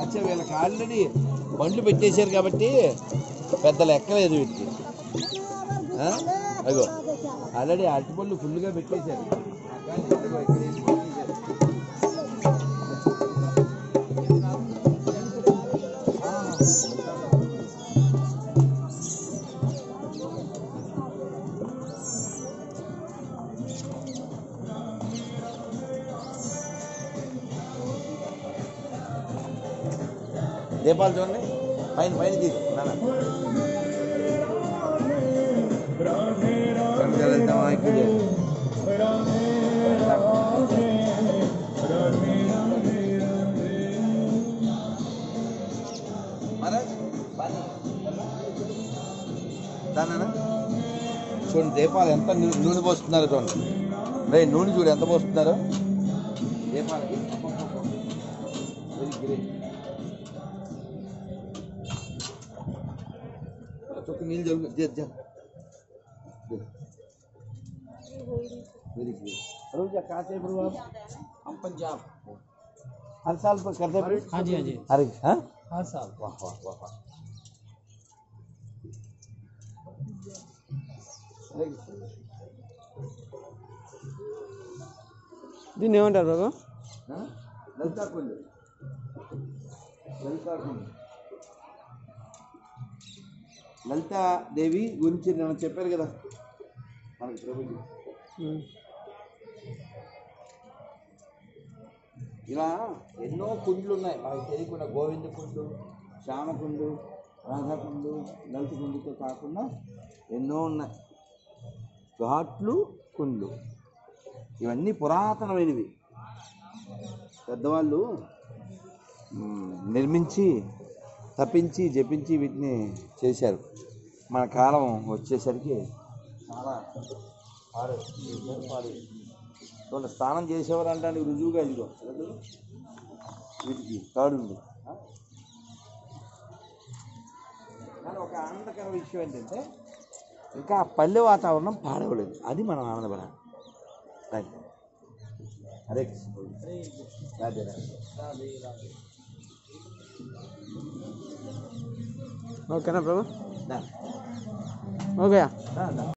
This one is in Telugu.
అచ్చా వీళ్ళకి ఆల్రెడీ బండ్లు పెట్టేశారు కాబట్టి పెద్ద లెక్కలేదు వీటికి ఆ? అగో ఆల్రెడీ అరటిపళ్ళు ఫుల్గా పెట్టేశారు కానీ ఇదిగో ఇక్కడ వేసి పెట్టేశారు. దీపాలు చూడండి పైన పైన తీసు నాన్న కనకాలు వెళ్తామా ఇక్కడ చేయండి. మహారాజ్, బాగా. దానా చూడండి దీపాలు ఎంత నూ- నూనె పోస్తున్నారో చూడండి రే నూనె చూడు ఎంత పోస్తున్నారో దీపాలకి వెరీ గ్రేట్ चुप नील जल जे जा वेरी गुड अरुण जी कहाँ से ब्रो आप हम पंजाब हर साल पर करते हैं हाँ जी हाँ जी अरे हाँ हर साल वाह वाह वाह वाह अरे దీన్ని ఏమంటారు బాబు हाँ ललिता कुंड ललिता कुंड లలితా దేవి గురించి నేను చెప్పారు కదా మనకి ప్రభుజీ ఇలా ఎన్నో కుండ్లు ఉన్నాయి మనకు తెలియకుండా గోవింద కుండు శ్యామకుండు రాధాకుండు లలిత కుండుతో కాకుండా ఎన్నో ఉన్నాయి ఘాట్లు కుండ్లు ఇవన్నీ పురాతనమైనవి పెద్దవాళ్ళు మ్, నిర్మించి తప్పించి జపించి వీటిని చేశారు మన కాలం వచ్చేసరికి చాలా పాడు పాడు చూడండి స్నానం చేసేవారు అంటే రుజువుగా ఇదిగో చూడండి. వీటికి తాడు ఉంది ఆ? కానీ ఒక ఆనందకర విషయం ఏంటంటే ఇంకా ఆ పల్లె వాతావరణం పాడవలేదు అది మనం ఆనందపడాలి రైట్ హరే కృష్ణ రాధే రాధే ఓకేనా ప్రభు దా ఓకే దా దా